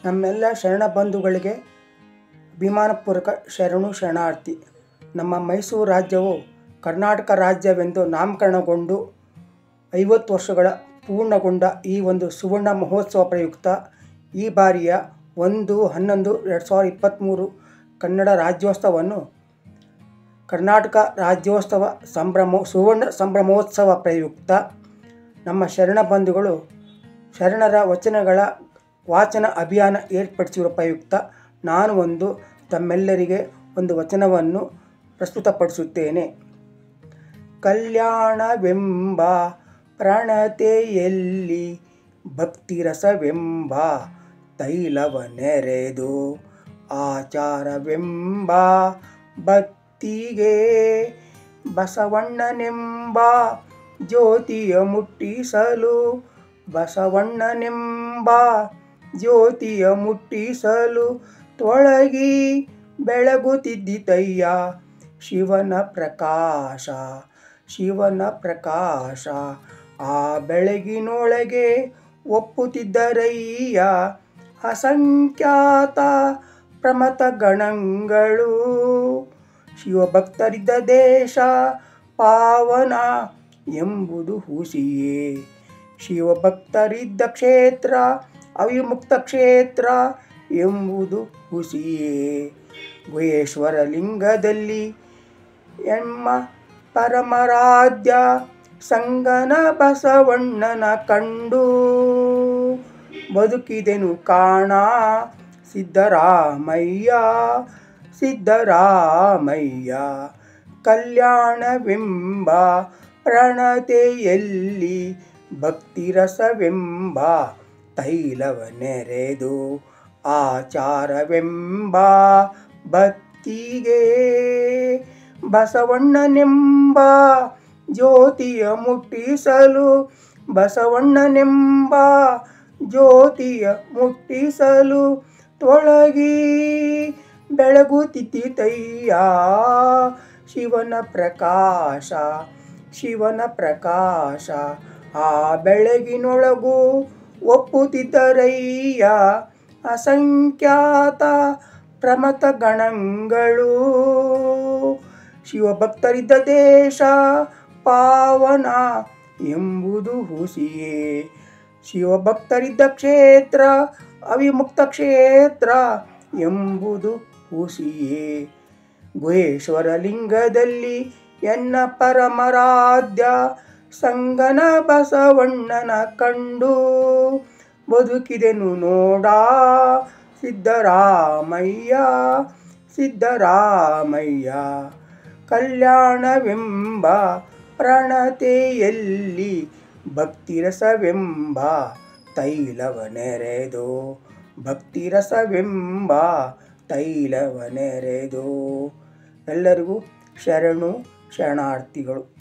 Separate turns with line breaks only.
ನಮ್ಮೆಲ್ಲ ಶರಣ ಬಂಧುಗಳಿಗೆ ಅಭಿಮಾನಪೂರ್ವಕ ಶರಣು ಶರಣಾರ್ಥಿ ನಮ್ಮ ಮೈಸೂರು ರಾಜ್ಯವು ಕರ್ನಾಟಕ ರಾಜ್ಯವೆಂದು ನಾಮಕರಣಗೊಂಡು ಐವತ್ತು ವರ್ಷಗಳ ಪೂರ್ಣಗೊಂಡ ಈ ಒಂದು ಸುವರ್ಣ ಮಹೋತ್ಸವ ಪ್ರಯುಕ್ತ ಈ ಬಾರಿಯ ಒಂದು ಹನ್ನೊಂದು ಎರಡು ಸಾವಿರದ ಇಪ್ಪತ್ತ್ಮೂರು ಕನ್ನಡ ರಾಜ್ಯೋತ್ಸವವನ್ನು ಕರ್ನಾಟಕ ರಾಜ್ಯೋತ್ಸವ ಸಂಭ್ರಮ ಸುವರ್ಣ ಸಂಭ್ರಮೋತ್ಸವ ಪ್ರಯುಕ್ತ ನಮ್ಮ ಶರಣ ಬಂಧುಗಳು ಶರಣರ ವಚನಗಳ ವಾಚನ ಅಭಿಯಾನ ಏರ್ಪಡಿಸಿರುವ ಪ್ರಯುಕ್ತ ನಾನು ಒಂದು ತಮ್ಮೆಲ್ಲರಿಗೆ ಒಂದು ವಚನವನ್ನು ಪ್ರಸ್ತುತಪಡಿಸುತ್ತೇನೆ ಕಲ್ಯಾಣವೆಂಬ ಪ್ರಣತೆಯಲ್ಲಿ ಭಕ್ತಿರಸವೆಂಬ ತೈಲವ ನೆರೆದು ಆಚಾರವೆಂಬ ಭಕ್ತಿಗೆ ಬಸವಣ್ಣನೆಂಬ ಜ್ಯೋತಿಯ ಮುಟ್ಟಿಸಲು ಬಸವಣ್ಣನೆಂಬ ಜ್ಯೋತಿಯ ಮುಟ್ಟಿಸಲು ತೊಳಗಿ ಬೆಳಗುತ್ತಿದ್ದಿತಯ್ಯ ಶಿವನ ಪ್ರಕಾಶ ಶಿವನ ಪ್ರಕಾಶ ಆ ಬೆಳಗಿನೊಳಗೆ ಒಪ್ಪುತ್ತಿದ್ದರಯ್ಯ ಅಸಂಖ್ಯಾತ ಪ್ರಮಥ ಗಣಗಳು ಶಿವಭಕ್ತರಿದ್ದ ದೇಶ ಪಾವನ ಎಂಬುದು ಹುಸಿಯೇ ಶಿವಭಕ್ತರಿದ್ದ ಕ್ಷೇತ್ರ ಅವಿಮುಕ್ತ ಕ್ಷೇತ್ರ ಎಂಬುದು ಹುಸಿಯೇ ಗುಹೇಶ್ವರ ಲಿಂಗದಲ್ಲಿ ಎಮ್ಮ ಪರಮರಾಧ್ಯ ಸಂಗನ ಬಸವಣ್ಣನ ಕಂಡು ಬದುಕಿದೆನು ಕಾಣ ಸಿದ್ದರಾಮಯ್ಯ ಸಿದ್ದರಾಮಯ್ಯ ಕಲ್ಯಾಣವೆಂಬ ಪ್ರಣತೆಯಲ್ಲಿ ಭಕ್ತಿರಸವೆಂಬ ತೈಲವ ನೆರೆದು ಆಚಾರವೆಂಬ ಭಕ್ತಿಗೆ ಬಸವಣ್ಣನೆಂಬ ಜ್ಯೋತಿಯ ಮುಟ್ಟಿಸಲು ಬಸವಣ್ಣನೆಂಬ ಜ್ಯೋತಿಯ ಮುಟ್ಟಿಸಲು ತೊಳಗಿ ಬೆಳಗುತ್ತಿದ್ದಿತಯ್ಯ ಶಿವನ ಪ್ರಕಾಶ ಶಿವನ ಪ್ರಕಾಶ ಆ ಬೆಳಗಿನೊಳಗೂ ಒಪ್ಪುತ್ತಿದ್ದರಯ್ಯ ಅಸಂಖ್ಯಾತ ಪ್ರಮಥ ಗಣಗಳು ಶಿವಭಕ್ತರಿದ್ದ ದೇಶ ಪಾವನ ಎಂಬುದು ಹುಸಿಯೇ ಶಿವಭಕ್ತರಿದ್ದ ಕ್ಷೇತ್ರ ಅವಿಮುಕ್ತ ಕ್ಷೇತ್ರ ಎಂಬುದು ಹುಸಿಯೇ ಗುಹೇಶ್ವರ ಲಿಂಗದಲ್ಲಿ ಎನ್ನ ಪರಮರಾಧ್ಯ ಸಂಗನ ಬಸವಣ್ಣನ ಕಂಡು ಬದುಕಿದೆನು ನೋಡ ಸಿದ್ದರಾಮಯ್ಯ ಸಿದ್ದರಾಮಯ್ಯ ಕಲ್ಯಾಣವೆಂಬ ಪ್ರಣತೆಯಲ್ಲಿ ಭಕ್ತಿರಸವೆಂಬ ತೈಲವ ನೆರೆದು ಭಕ್ತಿರಸವೆಂಬ ತೈಲವ ನೆರೆದು ಎಲ್ಲರಿಗೂ ಶರಣು ಶರಣಾರ್ಥಿಗಳು